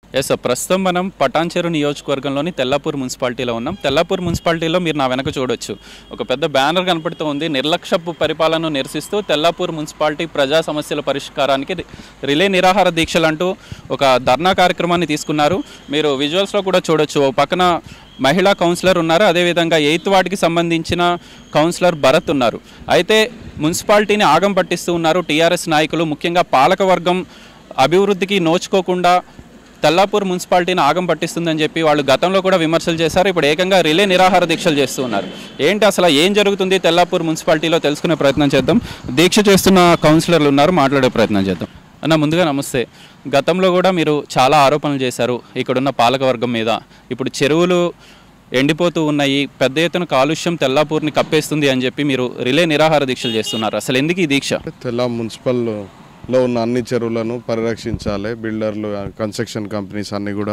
Yes sir ప్రస్తుతం మనం పటాన్చెరు నియోజకవర్గంలోని తెల్లాపూర్ మున్సిపాలిటీలో ఉన్నాం తెల్లాపూర్ మున్సిపాలిటీలో మీరు నా వెనక చూడొచ్చు ఒక పెద్ద బ్యానర్ కనపడుతూ ఉంది నిర్లక్ష్యపు పరిపాలనను నిరసిస్తూ తెల్లాపూర్ మున్సిపాలిటీ ప్రజా సమస్యల పరిష్కారానికి రి- రిలే నిరాహార దీక్షలు అంటూ ఒక ధర్నా కార్యక్రమాన్ని తీసుకున్నారు మీరు విజువల్స్లో కూడా చూడొచ్చు ఓ పక్కన మహిళా కౌన్సిలర్ ఉన్నారు అదేవిధంగా ఎయిత్ వార్డుకి సంబంధించిన కౌన్సిలర్ భరత్ ఉన్నారు అయితే మున్సిపాలిటీని ఆగం పట్టిస్తూ ఉన్నారు టీఆర్ఎస్ నాయకులు ముఖ్యంగా పాలకవర్గం అభివృద్ధికి నోచుకోకుండా తెల్లాపూర్ మున్సిపాలిటీని ఆగం పట్టిస్తుందని చెప్పి వాళ్ళు గతంలో కూడా విమర్శలు చేశారు ఇప్పుడు ఏకంగా రిలే నిరాహార దీక్షలు చేస్తూ ఉన్నారు ఏంటి అసలు ఏం జరుగుతుంది తెల్లాపూర్ మున్సిపాలిటీలో తెలుసుకునే ప్రయత్నం చేద్దాం దీక్ష చేస్తున్న కౌన్సిలర్లు ఉన్నారు మాట్లాడే ప్రయత్నం చేద్దాం అన్న ముందుగా నమస్తే గతంలో కూడా మీరు చాలా ఆరోపణలు చేశారు ఇక్కడున్న పాలకవర్గం మీద ఇప్పుడు చెరువులు ఎండిపోతూ ఉన్నాయి పెద్ద ఎత్తున కాలుష్యం తెల్లాపూర్ని కప్పేస్తుంది అని చెప్పి మీరు రిలే నిరాహార దీక్షలు చేస్తున్నారు అసలు ఎందుకు ఈ దీక్ష తెల్ల మున్సిపల్లో ఉన్న అన్ని చెరువులను పరిరక్షించాలి బిల్డర్లు కన్స్ట్రక్షన్ కంపెనీస్ అన్నీ కూడా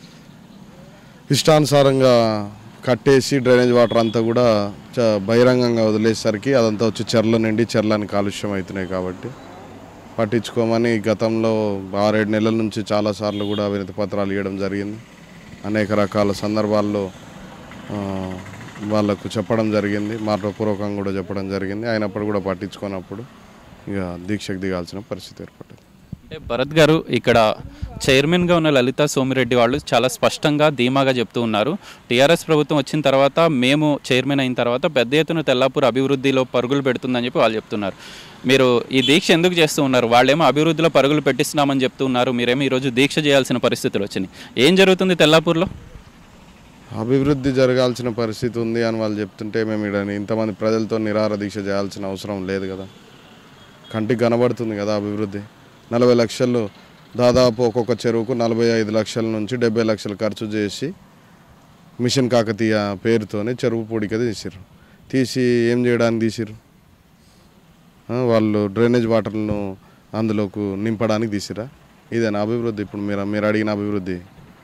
ఇష్టానుసారంగా కట్టేసి డ్రైనేజ్ వాటర్ అంతా కూడా చ- బహిరంగంగా వదిలేసరికి అదంతా వచ్చి చెర్ల నిండి చెర్లని కాలుష్యం అవుతున్నాయి కాబట్టి పట్టించుకోమని గతంలో ఆరేడు నెలల నుంచి చాలాసార్లు కూడా వినతి పత్రాలు ఇవ్వడం జరిగింది అనేక రకాల సందర్భాల్లో ఆ, వాళ్ళకు చెప్పడం జరిగింది మాటపూర్వకంగా కూడా చెప్పడం జరిగింది అయినప్పుడు కూడా పట్టించుకోనప్పుడు ఇక దీక్షకు దిగాల్సిన పరిస్థితి ఏర్పడ్డది అంటే భరత్ గారు ఇక్కడ చైర్మన్గా ఉన్న లలిత సోమిరెడ్డి వాళ్ళు చాలా స్పష్టంగా ధీమాగా చెప్తూ ఉన్నారు టీఆర్ఎస్ ప్రభుత్వం వచ్చిన తర్వాత మేము చైర్మన్ అయిన తర్వాత పెద్ద ఎత్తున తెల్లాపూర్ అభివృద్ధిలో పరుగులు పెడుతుందని చెప్పి వాళ్ళు చెప్తున్నారు మీరు ఈ దీక్ష ఎందుకు చేస్తూ ఉన్నారు వాళ్ళేమో అభివృద్ధిలో పరుగులు పెట్టిస్తున్నామని చెప్తూ ఉన్నారు మీరేమో ఈరోజు దీక్ష చేయాల్సిన పరిస్థితులు వచ్చినాయి ఏం జరుగుతుంది తెల్లాపూర్లో అభివృద్ధి జరగాల్సిన పరిస్థితి ఉంది అని వాళ్ళు చెప్తుంటే మేము ఇక్కడ ఇంతమంది ప్రజలతో నిరాహార దీక్ష చేయాల్సిన అవసరం లేదు కదా కంటికి కనబడుతుంది కదా అభివృద్ధి నలభై లక్షలు దాదాపు ఒక్కొక్క చెరువుకు నలభై ఐదు లక్షల నుంచి డెబ్బై లక్షలు ఖర్చు చేసి మిషన్ కాకతీయ పేరుతోనే చెరువు పొడిక తీసిర్రు తీసి ఏం చేయడానికి తీసిర్రు ఆ, వాళ్ళు డ్రైనేజ్ వాటర్లను అందులోకి నింపడానికి తీసిరా ఇదేనా అభివృద్ధి ఇప్పుడు మీరు మీరు అడిగిన అభివృద్ధి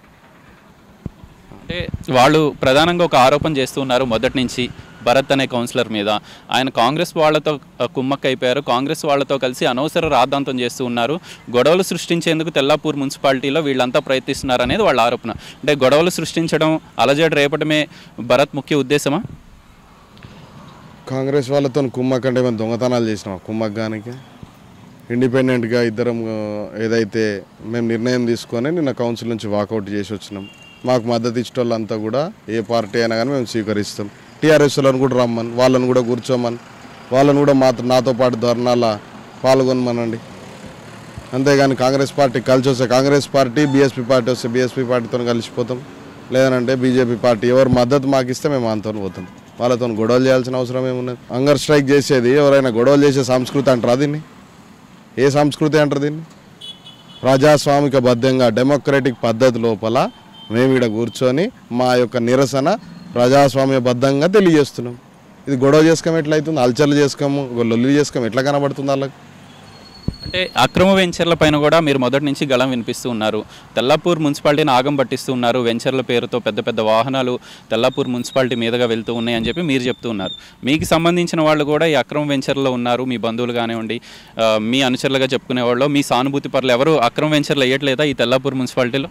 అంటే వాళ్ళు ప్రధానంగా ఒక ఆరోపణ చేస్తూ ఉన్నారు మొదటి నుంచి భరత్ అనే కౌన్సిలర్ మీద ఆయన కాంగ్రెస్ వాళ్ళతో ఆ, కుమ్మక్క అయిపోయారు కాంగ్రెస్ వాళ్ళతో కలిసి అనవసర రాద్ధాంతం చేస్తూ ఉన్నారు గొడవలు సృష్టించేందుకు తెల్లాపూర్ మున్సిపాలిటీలో వీళ్ళంతా ప్రయత్నిస్తున్నారు అనేది వాళ్ళ ఆరోపణ అంటే గొడవలు సృష్టించడం అలజడి రేపటమే భరత్ ముఖ్య ఉద్దేశమా కాంగ్రెస్ వాళ్ళతో కుమ్మక్ అంటే మేము దొంగతనాలు చేసినాం కుమ్మక్కానికి ఇండిపెండెంట్గా ఇద్దరం ఆ, ఏదైతే మేము నిర్ణయం తీసుకొని నిన్న కౌన్సిల్ నుంచి వాకౌట్ చేసి వచ్చినాం మాకు మద్దతు ఇచ్చిన వాళ్ళంతా కూడా ఏ పార్టీ అయినా కానీ మేము స్వీకరిస్తాం టీఆర్ఎస్ వాళ్ళని కూడా రమ్మని వాళ్ళని కూడా కూర్చోమని వాళ్ళని కూడా మాతో నాతో పాటు ధర్నాల పాల్గొనమనండి అంతేగాని కాంగ్రెస్ పార్టీ కలిసి వస్తే కాంగ్రెస్ పార్టీ బీఎస్పీ పార్టీ వస్తే బీఎస్పీ పార్టీతో కలిసిపోతాం లేదంటే బీజేపీ పార్టీ ఎవరు మద్దతు మాకు ఇస్తే మేము అంతో పోతాం వాళ్ళతో గొడవలు చేయాల్సిన అవసరం ఏమున్నది హంగర్ స్ట్రైక్ చేసేది ఎవరైనా గొడవలు చేసే సంస్కృతి అంటారా దీన్ని ఏ సంస్కృతి అంటారు దీన్ని ప్రజాస్వామిక బద్ధంగా డెమోక్రటిక్ పద్ధతి లోపల మేము ఇక్కడ కూర్చొని మా యొక్క నిరసన ప్రజాస్వామ్యబద్ధంగా తెలియజేస్తున్నాం ఇది గొడవ చేసుకోము ఎట్లా అవుతుంది అల్చర్లు చేసుకోము లొల్లి చేసుకోము ఎట్లా కనబడుతుంది వాళ్ళకి అంటే అక్రమ వెంచర్ల పైన కూడా మీరు మొదటి నుంచి గళం వినిపిస్తూ ఉన్నారు తెల్లాపూర్ మున్సిపాలిటీని ఆగం పట్టిస్తూ ఉన్నారు వెంచర్ల పేరుతో పెద్ద పెద్ద వాహనాలు తెల్లాపూర్ మున్సిపాలిటీ మీదుగా వెళ్తూ ఉన్నాయి అని చెప్పి మీరు చెప్తూ ఉన్నారు మీకు సంబంధించిన వాళ్ళు కూడా ఈ అక్రమ వెంచర్లో ఉన్నారు మీ బంధువులు కానివ్వండి ఆ, మీ అనుచరులుగా చెప్పుకునే వాళ్ళు మీ సానుభూతి పరులు ఎవరు అక్రమ వెంచర్లు వేయట్లేదా ఈ తెల్లాపూర్ మున్సిపాలిటీలో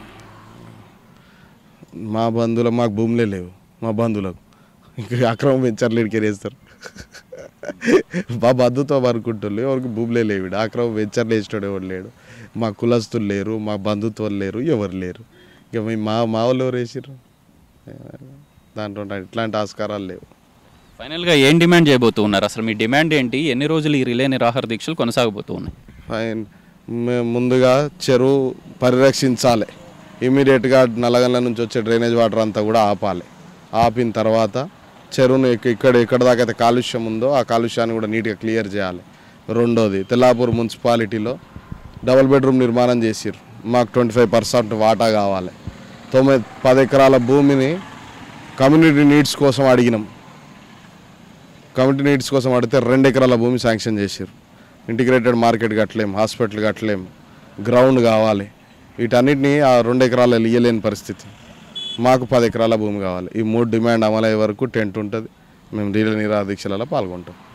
మా బంధువులకు మాకు భూములే లేవు మా బంధువులకు ఇంకా అక్రమ వెంచర్లు ఇడికి వేస్తారు మా బంధుతో అనుకుంటున్నారు ఎవరికి భూములే లేవు ఈడ. అక్రమ వెంచర్లు వేసినాడు ఎవరు లేడు మా కులస్తులు లేరు మా బంధుత్వాలు లేరు ఎవరు లేరు ఇక మీ మా మా వాళ్ళు ఎవరు వేసిర్రు దాంట్లో ఇట్లాంటి ఆస్కారాలు లేవు ఫైనల్గా ఏం డిమాండ్ చేయబోతూ ఉన్నారు అసలు మీ డిమాండ్ ఏంటి ఎన్ని రోజులు ఈ రిలే నిరాహార దీక్షలు కొనసాగబోతూ ఉన్నాయి ఫైన్ మేము ముందుగా చెరువు పరిరక్షించాలి ఇమీడియట్గా నల్లగండ్ల నుంచి వచ్చే డ్రైనేజ్ వాటర్ అంతా కూడా ఆపాలి ఆపిన తర్వాత చెరువును ఇక్క- ఇక్కడ ఎక్కడ దాకా అయితే కాలుష్యం ఉందో ఆ కాలుష్యాన్ని కూడా నీట్గా క్లియర్ చేయాలి రెండోది తెల్లాపూర్ మున్సిపాలిటీలో డబుల్ బెడ్రూమ్ నిర్మాణం చేసిర్రు మాకు ట్వంటీ ఫైవ్ పర్సెంట్ వాటా కావాలి తొమ్మిది పది ఎకరాల భూమిని కమ్యూనిటీ నీడ్స్ కోసం అడిగినాం కమ్యూనిటీ నీడ్స్ కోసం అడిగితే రెండు ఎకరాల భూమి శాంక్షన్ చేసారు ఇంటిగ్రేటెడ్ మార్కెట్ కట్టలేం హాస్పిటల్ కట్టలేం గ్రౌండ్ కావాలి వీటన్నిటిని ఆ రెండు ఎకరాలు ఇయ్యలేని పరిస్థితి మాకు పది ఎకరాల భూమి కావాలి ఈ మూడు డిమాండ్ అమలయ్యే వరకు టెంట్ ఉంటుంది మేము రీల నిరాదీక్షలలో పాల్గొంటాం అంటే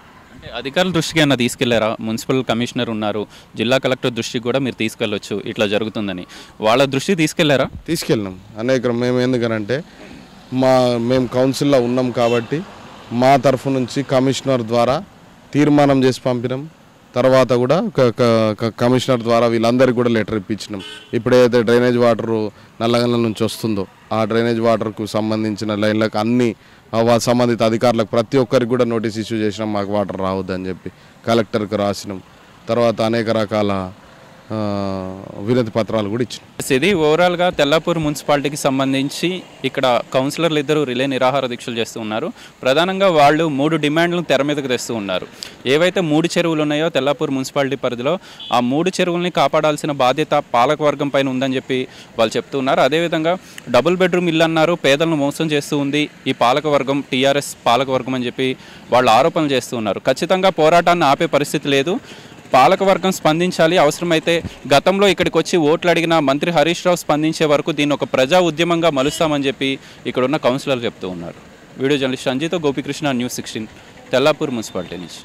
అధికారుల దృష్టికి ఏమైనా తీసుకెళ్లారా మున్సిపల్ కమిషనర్ ఉన్నారు జిల్లా కలెక్టర్ దృష్టికి కూడా మీరు తీసుకెళ్ళొచ్చు ఇట్లా జరుగుతుందని వాళ్ళ దృష్టికి తీసుకెళ్లారా తీసుకెళ్ళినాం అనేక మేము ఎందుకనంటే మా మేము కౌన్సిల్లో ఉన్నాం కాబట్టి మా తరఫు నుంచి కమిషనర్ ద్వారా తీర్మానం చేసి పంపినాం తర్వాత కూడా క- క- క- కమిషనర్ ద్వారా వీళ్ళందరికీ కూడా లెటర్ ఇప్పించినాం ఇప్పుడు ఏదైతే డ్రైనేజ్ వాటర్ నల్లగల్ల నుంచి వస్తుందో ఆ డ్రైనేజ్ వాటర్కు సంబంధించిన లైన్లకు అన్ని ఆ వా- సంబంధిత అధికారులకు ప్రతి ఒక్కరికి కూడా నోటీస్ ఇష్యూ చేసినాం మాకు వాటర్ రావద్దని చెప్పి కలెక్టర్కి రాసినాం తర్వాత అనేక రకాల ఆ, వినతి పత్రాలు కూడా ఇచ్చినాం ఇది ఓవరాల్గా తెల్లాపూర్ మున్సిపాలిటీకి సంబంధించి ఇక్కడ కౌన్సిలర్లు ఇద్దరు రిలే నిరాహార దీక్షలు చేస్తూ ఉన్నారు ప్రధానంగా వాళ్ళు మూడు డిమాండ్లను తెర మీదకు తెస్తూ ఉన్నారు ఏవైతే మూడు చెరువులు ఉన్నాయో తెల్లాపూర్ మున్సిపాలిటీ పరిధిలో ఆ మూడు చెరువుల్ని కాపాడాల్సిన బాధ్యత పాలకవర్గం పైన ఉందని చెప్పి వాళ్ళు చెప్తూ ఉన్నారు అదేవిధంగా డబుల్ బెడ్రూమ్ ఇల్లు అన్నారు పేదలను మోసం చేస్తూ ఉంది ఈ పాలకవర్గం టీఆర్ఎస్ పాలకవర్గం అని చెప్పి వాళ్ళు ఆరోపణలు చేస్తూ ఉన్నారు ఖచ్చితంగా పోరాటాన్ని ఆపే పరిస్థితి లేదు పాలకవర్గం స్పందించాలి అవసరమైతే గతంలో ఇక్కడికి వచ్చి ఓట్లు అడిగిన మంత్రి హరీష్ రావు స్పందించే వరకు దీన్ని ఒక ప్రజా ఉద్యమంగా మలుస్తామని చెప్పి ఇక్కడ ఉన్న కౌన్సిలర్ చెప్తూ ఉన్నారు వీడియో జర్నలిస్ట్ సంజీతో Gopikrishna news sixteen Tellapur municipality నుంచి